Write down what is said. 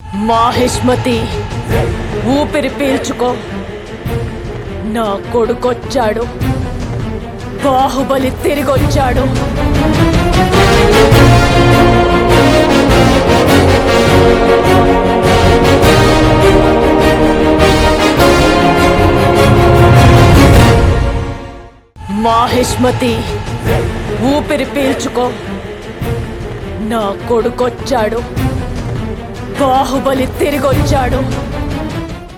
మాహిష్మతి ఊపిరి పీల్చుకో నా కొడుకొచ్చాడు బాహుబలి తిరిగొచ్చాడు మాహిష్మతి ఊపిరి పీల్చుకో నా కొడుకొచ్చాడు బాహుబలి తిరిగొచ్చాడు